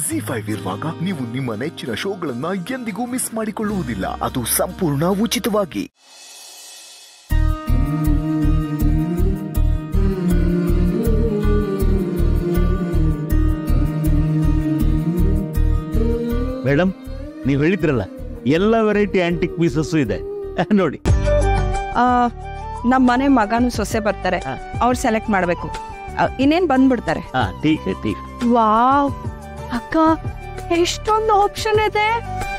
G five ಇರುವಾಗ ನೀವು ನಿಮ್ಮ ನೆಚ್ಚಿನ ಶೋಗಳನ್ನ ಎಂದಿಗೂ ಮಿಸ್ ಮಾಡಿಕೊಳ್ಳುವುದಿಲ್ಲ ಅದು ಸಂಪೂರ್ಣ ಉಚಿತವಾಗಿ ಮೇಡಮ್ ನೀವು ಹೇಳಿದ್ರಲ್ಲ ಎಲ್ಲ ವೆರೈಟಿ ಆಂಟಿಕ್ ಪೀಸಸ್ಸು ಇದೆ ನೋಡಿ ನಮ್ಮ ಮನೆ ಮಗನು ಸೊಸೆ ಬರ್ತಾರೆ ಹಾ. ಅವ್ರು ಸೆಲೆಕ್ಟ್ ಮಾಡಬೇಕು ಇನ್ನೇನ್ ಬಂದ್ಬಿಡ್ತಾರೆ ಹಾ ಟೀಕ್ ಹೈ, ಟೀಕ್ ವಾವ್ ಅಕ್ಕ ಎಷ್ಟೊಂದು ಆಪ್ಷನ್ ಇದೆ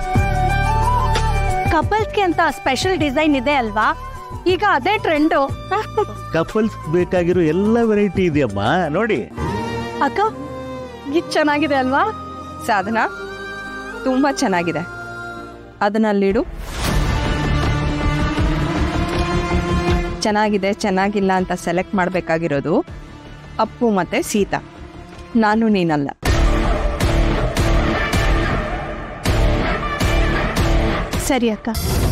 ಕಪಲ್ಸ್ಗೆ ಅಂತ ಸ್ಪೆಷಲ್ ಡಿಸೈನ್ ಇದೆ ಅಲ್ವಾ ಈಗ ಅದೇ ಟ್ರೆಂಡು ಕಪಲ್ಸ್ ಬೇಕಾಗಿರೋ ಎಲ್ಲ ವೆರೈಟಿ ಇದೆಯಮ್ಮ ನೋಡಿ ಅಕ್ಕ ಇದು ಚೆನ್ನಾಗಿದೆ ಅಲ್ವಾ ಸಾಧನ ತುಂಬಾ ಚೆನ್ನಾಗಿದೆ ಅದನ್ನ ಅಲ್ಲಿಡು ಚೆನ್ನಾಗಿದೆ ಚೆನ್ನಾಗಿಲ್ಲ ಅಂತ ಸೆಲೆಕ್ಟ್ ಮಾಡಬೇಕಾಗಿರೋದು ಅಪ್ಪು ಮತ್ತೆ ಸೀತಾ ನಾನು ನೀನಲ್ಲ ಸರಿ ಅಕ್ಕ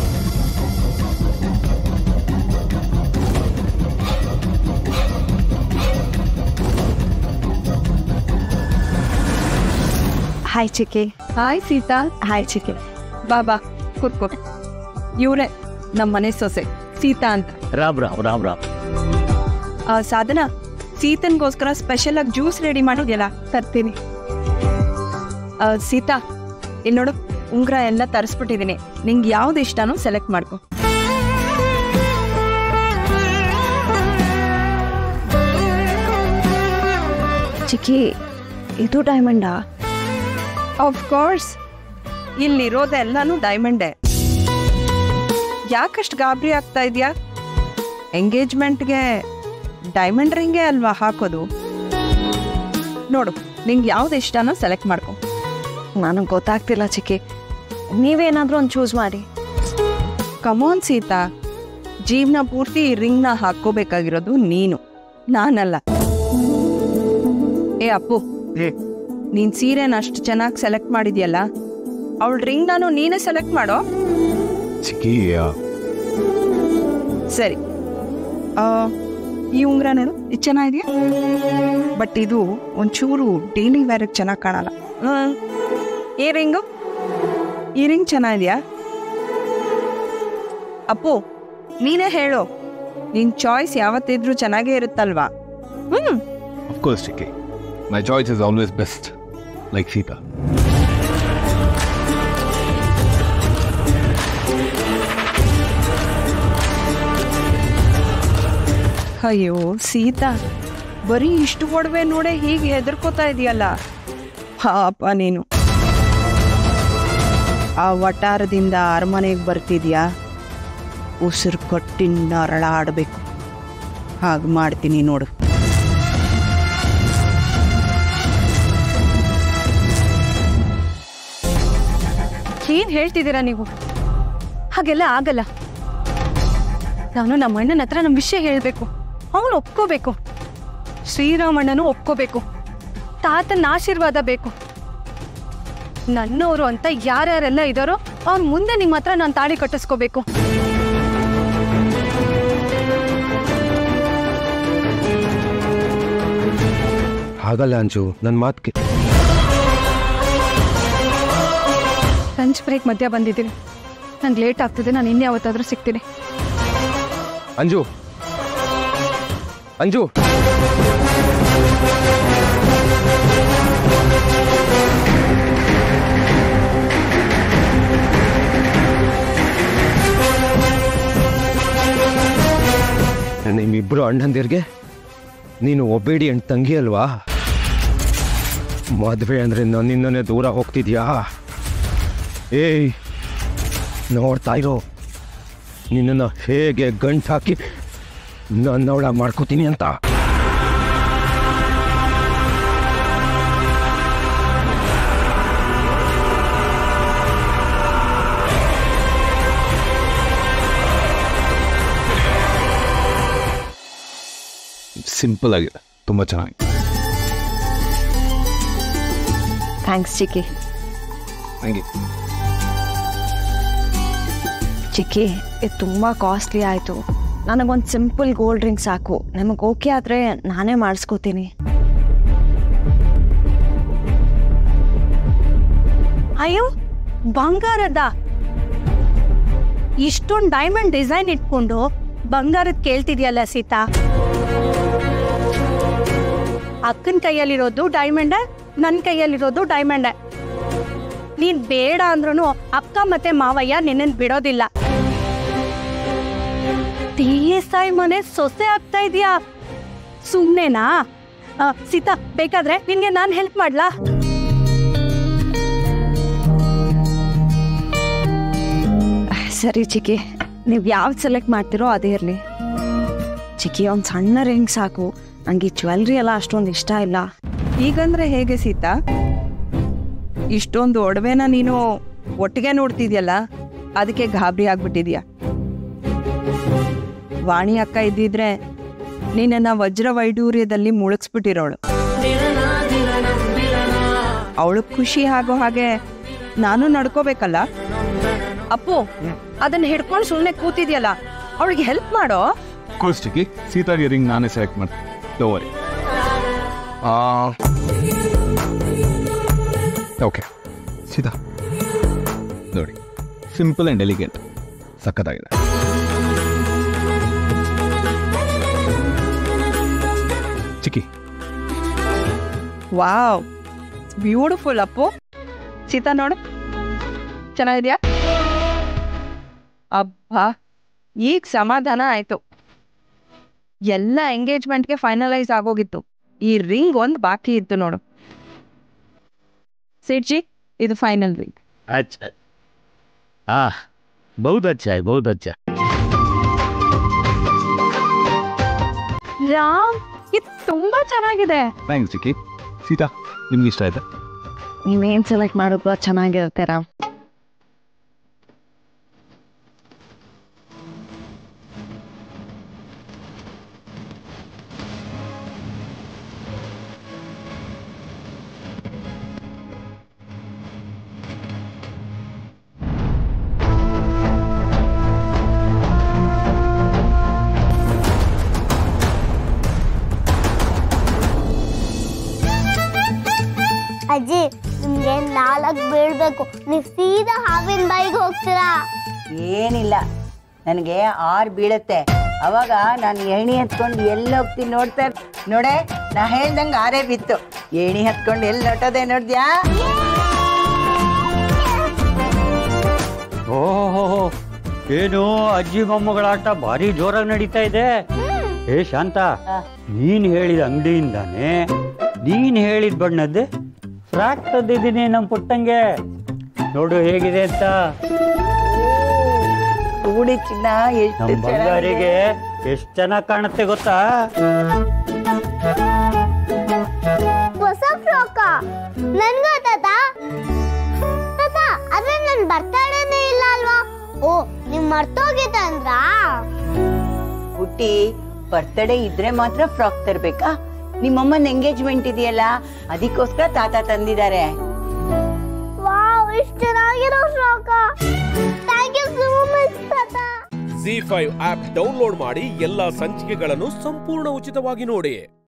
ಹಾಯ್ ಚಿಕ್ಕಿ ಹಾಯ್ ಸೀತಾ ಹಾಯ್ ಚಿಕ್ಕಿ ಬಾ ಬಾ ಕೂತ್ಕೋ ಇವರೇ ನಮ್ಮ ಮನೆ ಸೊಸೆ ಸೀತಾ ಅಂತ ರಾಮ್ ರಾಮ್ ರಾಮ್ ರಾಮ್ ಆ, ಸಾಧನ ಸೀತನ್ಗೋಸ್ಕರ ಸ್ಪೆಷಲ್ ಆಗಿ ಜ್ಯೂಸ್ ರೆಡಿ ಮಾಡಿದ್ಯಲ್ಲ ತರ್ತೀನಿ ಆ, ಸೀತಾ ಇಲ್ಲಿ ನೋಡು ಉಂಗ್ರ ಎಲ್ಲ ತರಿಸ್ಬಿಟ್ಟಿದ್ದೀನಿ ನಿಂಗೆ ಯಾವ್ದು ಇಷ್ಟನೋ ಸೆಲೆಕ್ಟ್ ಮಾಡ್ಕೊ ಚಿಕ್ಕಿ ಇದು ಡೈಮಂಡಾ ಆಫ್ ಕೋರ್ಸ್ ಇಲ್ಲಿರೋದೆಲ್ಲಾನು ಡೈಮಂಡೇ ಯಾಕಷ್ಟು ಗಾಬರಿ ಆಗ್ತಾ ಇದೆಯಾ ಎಂಗೇಜ್ಮೆಂಟ್ಗೆ ಡೈಮಂಡ್ ರಿಂಗೇ ಅಲ್ವಾ ಹಾಕೋದು ನೋಡು ನಿಂಗೆ ಯಾವ್ದು ಇಷ್ಟನೋ ಸೆಲೆಕ್ಟ್ ಮಾಡ್ಕೊ ನನಗೆ ಗೊತ್ತಾಗ್ತಿಲ್ಲ ಚಿಕ್ಕಿ ನೀವೇನಾದರೂ ಒಂದು ಚೂಸ್ ಮಾಡಿ ಕಮೋನ್ ಸೀತಾ ಜೀವನ ಪೂರ್ತಿ ಈ ರಿಂಗ್ನ ಹಾಕೋಬೇಕಾಗಿರೋದು ನೀನು ನಾನಲ್ಲ ಏ ಅಪ್ಪು ನೀನ್ ಸೀರೆನ ಅಷ್ಟು ಚೆನ್ನಾಗಿ ಸೆಲೆಕ್ಟ್ ಮಾಡಿದ್ಯಲ್ಲ ಅವಳ ರಿಂಗ್ ನಾನು ನೀನೇ ಸೆಲೆಕ್ಟ್ ಮಾಡೋ ಚಿಕ್ಕಿ ಸರಿ ಆ, ಈ ಉಂಗುರ ನೋಡು ಇದು ಚೆನ್ನಾಗಿದೆಯಾ ಬಟ್ ಇದು ಒಂಚೂರು ಡೈಲಿ ವೇರ್ಗೆ ಚೆನ್ನಾಗಿ ಕಾಣಲ್ಲ ಹ್ಮ್. ಈ ರಿಂಗು ಈ ರಿಂಗ್ ಚೆನ್ನಾಗಿದೆಯಾ ಅಪ್ಪು ನೀನೇ ಹೇಳು ನಿನ್ ಚಾಯ್ಸ್ ಯಾವತ್ತಿದ್ರೂ ಚೆನ್ನಾಗೇ ಇರುತ್ತಲ್ವಾ ಹ್ಮ್ Of course, Chicky. My choice is always best, like Sita. ಅಯ್ಯೋ ಸೀತಾ ಬರೀ ಇಷ್ಟು ಒಡವೆ ನೋಡೆ ಹೀಗೆ ಹೆದರ್ಕೋತಾ ಇದೆಯಲ್ಲ ಪಾಪ ನೀನು ಆ ವಟಾರದಿಂದ ಅರಮನೆಗೆ ಬರ್ತಿದ್ಯಾ ಉಸಿರು ಕಟ್ಟಿಂದ ಅರಳಾಡಬೇಕು ಹಾಗೆ ಮಾಡ್ತೀನಿ ನೋಡು ಏನ್ ಹೇಳ್ತಿದ್ದೀರಾ ನೀವು ಹಾಗೆಲ್ಲ ಆಗಲ್ಲ ನಾನು ನಮ್ಮ ಅಣ್ಣನ ಹತ್ರ ನಮ್ಮ ವಿಷಯ ಹೇಳಬೇಕು ಅವನು ಒಪ್ಕೋಬೇಕು ಶ್ರೀರಾಮಣ್ಣನು ಒಪ್ಕೋಬೇಕು ತಾತನ ಆಶೀರ್ವಾದ ಬೇಕು ನನ್ನವರು ಅಂತ ಯಾರ್ಯಾರೆಲ್ಲ ಇದ್ದಾರೋ ಅವ್ರ ಮುಂದೆ ನಿಮ್ಮ ಹತ್ರ ನಾನು ತಾಳಿ ಕಟ್ಟಿಸ್ಕೋಬೇಕು ಹಾಗಲ್ಲ ಅಂಜು ನನ್ನ ಮಾತು ಲಂಚ್ ಬ್ರೇಕ್ ಮಧ್ಯ ಬಂದಿದ್ದೀನಿ ನಂಗೆ ಲೇಟ್ ಆಗ್ತಿದೆ ನಾನು ಇನ್ಯಾವತ್ತಾದ್ರೂ ಸಿಗ್ತೀನಿ ಅಂಜು ಅಂಜು ನಿಮ್ಮಿಬ್ರು ಅಣ್ಣಂದಿರ್ಗೆ ನೀನು ಒಬೇಡಿ ಅಂಡ್ ತಂಗಿ ಅಲ್ವಾ ಮದುವೆ ಅಂದ್ರೆ ನನ್ನಿಂದನೇ ದೂರ ಹೋಗ್ತಿದ್ಯಾ ಏಯ್ ನೋಡ್ತಾ ಇರೋ ನಿನ್ನನ್ನು ಹೇಗೆ ಗಂಟು ಹಾಕಿ ನನ್ನವಳ ಮಾಡ್ಕೋತೀನಿ ಅಂತ ಸಿಂಪಲ್ ಆಗಿದೆ ತುಂಬ ಚೆನ್ನಾಗಿ ಥ್ಯಾಂಕ್ಸ್ ಚಿಕ್ಕಿ ಹಂಗೆ ಚಿಕ್ಕಿ ಇದು ತುಂಬ ಕಾಸ್ಟ್ಲಿ ಆಯಿತು ನನಗೊಂದು ಸಿಂಪಲ್ ಗೋಲ್ಡ್ ರಿಂಗ್ ಸಾಕು ನಮಗೆ ಓಕೆ ಆದರೆ ನಾನೇ ಮಾಡಿಸ್ಕೋತೀನಿ ಅಯ್ಯೋ ಬಂಗಾರದ ಇಷ್ಟೊಂದು ಡೈಮಂಡ್ ಡಿಸೈನ್ ಇಟ್ಕೊಂಡು ಬಂಗಾರದ್ ಕೇಳ್ತಿದ್ಯಲ್ಲ ಸೀತಾ ಅಕ್ಕನ ಕೈಯಲ್ಲಿರೋದು ಡೈಮಂಡ್ ನನ್ನ ಕೈಯಲ್ಲಿರೋದು ಡೈಮಂಡ್ ನೀನ್ ಬೇಡ ಅಂದ್ರೂ ಅಕ್ಕ ಮತ್ತೆ ಮಾವಯ್ಯ ನಿನ್ನನ್ ಬಿಡೋದಿಲ್ಲ ಟಿ ಎಸ್ ಐ ಮನೆ ಸೊಸೆ ಆಗ್ತಾ ಇದೀಯಾ ಸುಮ್ನೆನಾ ಆ, ಸೀತಾ ಬೇಕಾದ್ರೆ ನಿನ್ಗೆ ನಾನು ಹೆಲ್ಪ್ ಮಾಡ್ಲಾ ಸರಿ ಚಿಕ್ಕಿ ನೀವು ಯಾವ್ದು ಸೆಲೆಕ್ಟ್ ಮಾಡ್ತಿರೋ ಅದೇ ಇರಲಿ ಚಿಕ್ಕಿ ಒಂದು ಸಣ್ಣ ರಿಂಗ್ ಸಾಕು ನಂಗೆ ಈ ಜ್ಯುವೆಲ್ರಿ ಎಲ್ಲ ಅಷ್ಟೊಂದು ಇಷ್ಟ ಇಲ್ಲ ಈಗಂದ್ರೆ ಹೇಗೆ ಸೀತಾ ಇಷ್ಟೊಂದು ಒಡವೆನ ನೀನು ಒಟ್ಟಿಗೆ ನೋಡ್ತಿದ್ಯಲ್ಲ ಅದಕ್ಕೆ ಗಾಬರಿ ಆಗ್ಬಿಟ್ಟಿದ್ಯಾ ವಾಣಿ ಅಕ್ಕ ಇದ್ದಿದ್ರೆ ನಿನ್ನ ವಜ್ರ ವೈಡೂರ್ಯದಲ್ಲಿ ಮುಳುಗಿಸ್ಬಿಟ್ಟಿರೋಳು ಅವಳು ಖುಷಿ ಆಗೋ ಹಾಗೆ ನಾನು ನಡ್ಕೋಬೇಕಲ್ಲ ಅಪ್ಪು ಅದನ್ನ ಹಿಡ್ಕೊಂಡು ಸುಮ್ಮನೆ ಕೂತಿದ್ಯಲ್ಲ ಅವಳಿಗೆ ಹೆಲ್ಪ್ ಮಾಡೋ ಕೋರ್ಸ್ ಚಿಕ್ಕಿ ಸೀತಾಗೆ ರಿಂಗ್ ನಾನೇ ಸೆಲೆಕ್ಟ್ ಮಾಡ್ತೀನಿ ಡೋವರಿ ಓಕೆ ಸೀತಾ ನೋಡಿ ಸಿಂಪಲ್ ಆ್ಯಂಡ್ ಎಲಿಗೆಂಟ್ ಸಖತ್ತಾಗಿದೆ ಚಿಕ್ಕಿ ವಾವ್ ಬ್ಯೂಟಿಫುಲ್ ಅಪ್ಪು ಸೀತಾ ನೋಡು ಚೆನ್ನಾಗಿದ್ಯಾ ಅಬ್ಬಾ ಈಗ ಸಮಾಧಾನ ಆಯ್ತು ಎಲ್ಲ ಎಂಗೇಜ್ಮೆಂಟ್ಗೆ ಫೈನಲೈಸ್ ಆಗೋಗಿತ್ತು ಈ ರಿಂಗ್ ಒಂದು ಬಾಕಿ ಇತ್ತು ನೋಡು ಸೇಠ್ಜಿ ಇದು ಫೈನಲ್ ರಿಂಗ್ अच्छा हाँ बहुत अच्छा है बहुत अच्छा ರಾಮ್ ಇದು ತುಂಬಾ ಚೆನ್ನಾಗಿದೆ ಥ್ಯಾಂಕ್ಸ್ ಚಿಕ್ಕಿ ಸೀತಾ ನಿಮ್ಗೆ ಇಷ್ಟ ಆಯ್ತಾ ನೀವೇನು ಸೆಲೆಕ್ಟ್ ಮಾಡೋದು ಚೆನ್ನಾಗಿರುತ್ತೆ ರಾಮ್ ಅಜ್ಜಿ ನಿಮ್ಗೆ ನಾಲ್ಕು ಬೀಳ್ಬೇಕು ನೀವು ಸೀದಾ ಹಾವಿನ ಬಾಯಿಗೆ ಹೋಗ್ತೀರಾ ಏನಿಲ್ಲ ನನಗೆ ಆರು ಬೀಳುತ್ತೆ ಅವಾಗ ನಾನು ಏಣಿ ಹತ್ಕೊಂಡು ಎಲ್ಲಿ ಹೋಗ್ತೀನಿ ನೋಡ್ತಾ ಇರ್- ನೋಡೆ ನಾ ಹೇಳ್ದಂಗೆ ಆರೇ ಬಿತ್ತು ಏಣಿ ಹತ್ಕೊಂಡು ಎಲ್ಲಿ ಹೊಟ್ಟೋದೆ ನೋಡ್ದ್ಯಾ ಓಹೋ ಏನು ಅಜ್ಜಿ ಮೊಮ್ಮಗಳ ಆಟ ಭಾರಿ ಜೋರಾಗಿ ನಡೀತಾ ಇದೆ ಏ ಶಾಂತ ನೀನ್ ಹೇಳಿದ ಅಂಗಡಿಯಿಂದಾನೆ ನೀನ್ ಹೇಳಿದ ಬಣ್ಣದ್ದೆ ಫ್ರಾಕ್ ತಂದಿದ್ದೀನಿ ನಮ್ಮ ಪುಟ್ಟಂಗೆ ನೋಡು ಹೇಗಿದೆ ಅಂತ ಕೂಡಿ ಚಿನ್ನ ಎಷ್ಟು ನಮ್ಮ ಬಂಗಾರಿಗೆ ಎಷ್ಟು ಚೆನ್ನಾಗಿ ಕಾಣುತ್ತೆ ಗೊತ್ತಾ ಹೊಸ ಫ್ರಾಕ ನನ್ಗೂ ತಾತ ತಾತ ಆದ್ರೆ ನನ್ ಬರ್ತಡೇನೇ ಇಲ್ಲ ಅಲ್ವಾ ಓ ನಿಮ್ ಮರ್ತೋಗಿದ್ದ ಅಂದ್ರಾ ಹುಟ್ಟಿ ಬರ್ತಡೇ ಇದ್ರೆ ಮಾತ್ರ ಫ್ರಾಕ್ ತರ್ಬೇಕಾ ನಿಮ್ಮಮ್ಮನ ಎಂಗೇಜ್ಮೆಂಟ್ ಇದೆಯಲ್ಲ ಅದಕ್ಕೋಸ್ಕರ ತಾತ ತಂದಿದ್ದಾರೆ ವಾವ್ ಇಷ್ಟು ಚೆನ್ನಾಗಿರೋ frock thank you so much ತಾತ ಜಿ ಫೈವ್ ಆಪ್ ಡೌನ್ಲೋಡ್ ಮಾಡಿ ಎಲ್ಲಾ ಸಂಚಿಕೆಗಳನ್ನು ಸಂಪೂರ್ಣ ಉಚಿತವಾಗಿ ನೋಡಿ